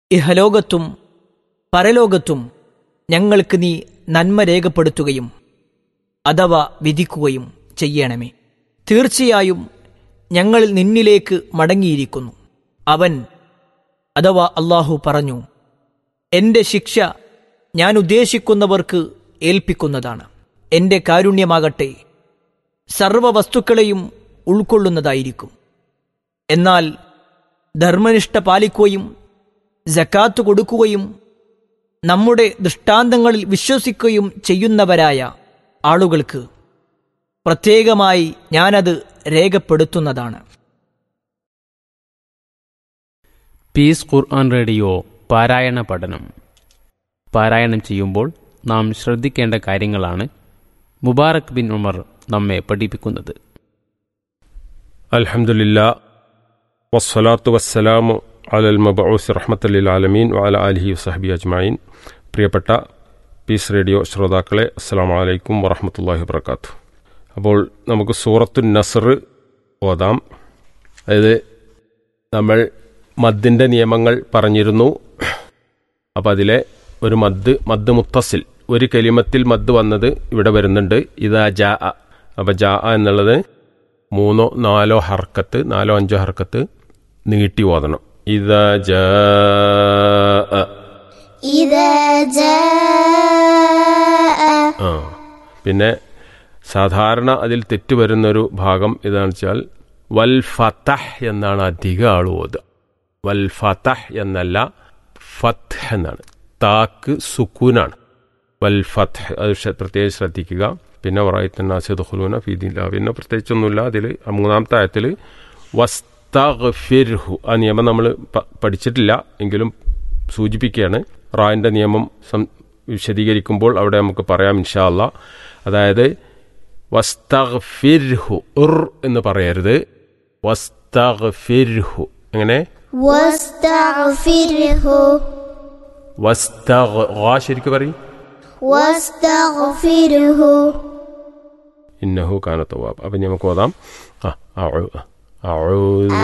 ഇഹലോകത്തും പരലോകത്തും ഞങ്ങൾക്ക് നീ നന്മ രേഖപ്പെടുത്തുകയും അഥവാ വിധിക്കുകയും ചെയ്യണമേ തീർച്ചയായും ഞങ്ങൾ നിന്നിലേക്ക് മടങ്ങിയിരിക്കുന്നു അവൻ അഥവാ അള്ളാഹു പറഞ്ഞു എന്റെ ശിക്ഷ ഞാൻ ഉദ്ദേശിക്കുന്നവർക്ക് ഏൽപ്പിക്കുന്നതാണ് എന്റെ കാരുണ്യമാകട്ടെ സർവ വസ്തുക്കളെയും ഉൾക്കൊള്ളുന്നതായിരിക്കും എന്നാൽ ധർമ്മനിഷ്ഠ പാലിക്കുകയും ജക്കാത്ത് കൊടുക്കുകയും നമ്മുടെ ദൃഷ്ടാന്തങ്ങളിൽ വിശ്വസിക്കുകയും ചെയ്യുന്നവരായ ആളുകൾക്ക് പ്രത്യേകമായി ഞാനത് രേഖപ്പെടുത്തുന്നതാണ് പീസ് ഖുർആൻ റേഡിയോ പാരായണ പഠനം പാരായണം ചെയ്യുമ്പോൾ നാം ശ്രദ്ധിക്കേണ്ട കാര്യങ്ങളാണ് മുബാറക് ബിൻ ഉമർ നമ്മെ പഠിപ്പിക്കുന്നത് അൽഹംദുലില്ല വസ്സലാത്തു വസ്സലാമു അലൽ മബഊസ് റഹ്മത്തലിൽ ആലമീൻ വാല അലിഹി വസഹബി അജ്മായിൻ പ്രിയപ്പെട്ട പീസ് റേഡിയോ ശ്രോതാക്കളെ അസ്സാം വലൈക്കും വറഹമത്തല്ലാഹി വബർക്കാത്തു അപ്പോൾ നമുക്ക് സൂറത്തു നസർ ഓതാം അതായത് നമ്മൾ മദ്ദിൻ്റെ നിയമങ്ങൾ പറഞ്ഞിരുന്നു അപ്പോൾ അതിലെ ഒരു മദ് മദ് മുത്തസിൽ ഒരു കലിമത്തിൽ മദ് വന്നത് ഇവിടെ വരുന്നുണ്ട് ഇതാ ജാ അപ്പോൾ ജാ എന്നുള്ളത് മൂന്നോ നാലോ ഹർക്കത്ത് നാലോ അഞ്ചോ ഹർക്കത്ത് നീട്ടി ഓതണം ഇതാ ജാ إذا جاء ആ പിന്നെ സാധാരണ അതിൽ തെറ്റ് വരുന്നൊരു ഭാഗം ഇതാണെന്ന് വെച്ചാൽ വൽ ഫതഹ് എന്നാണ് അധിക ആൾ ഓതുക വൽ ഫതഹ് എന്നല്ല ഫത്ത് എന്നാണ് താക്ക് സുക്കൂനാണ് വൽ ഫത്ത് അത് ശ്ര- പ്രത്യേകം ശ്രദ്ധിക്കുക പിന്നെ വറായിത്തന്നാസിദുഹുലൂന ഫീദില്ല പിന്നെ പ്രത്യേകിച്ചൊന്നുമില്ല അതിൽ മൂന്നാമത്തെ ആയത്തിൽ വസ്തഗ്ഫിർഹു ആ നിയമം നമ്മൾ പഠിച്ചിട്ടില്ല എങ്കിലും സൂചിപ്പിക്കുകയാണ് റായിൻ്റെ നിയമം സം- വിശദീകരിക്കുമ്പോൾ അവിടെ നമുക്ക് പറയാം ഇൻഷാ അല്ലാ അതായത് വസ്തഗ്ഫിർഹു ഉർ എന്ന് പറയരുത് വസ്തഗ്ഫിർഹു എങ്ങനെ واستغفره വസ്തഗ് ആ ശരിക്കും പറയും واستغفره ഇന്നഹു കാനത്തവാബ് അപ്പം നമുക്ക് ഓതാം ആ ഔ- ഔ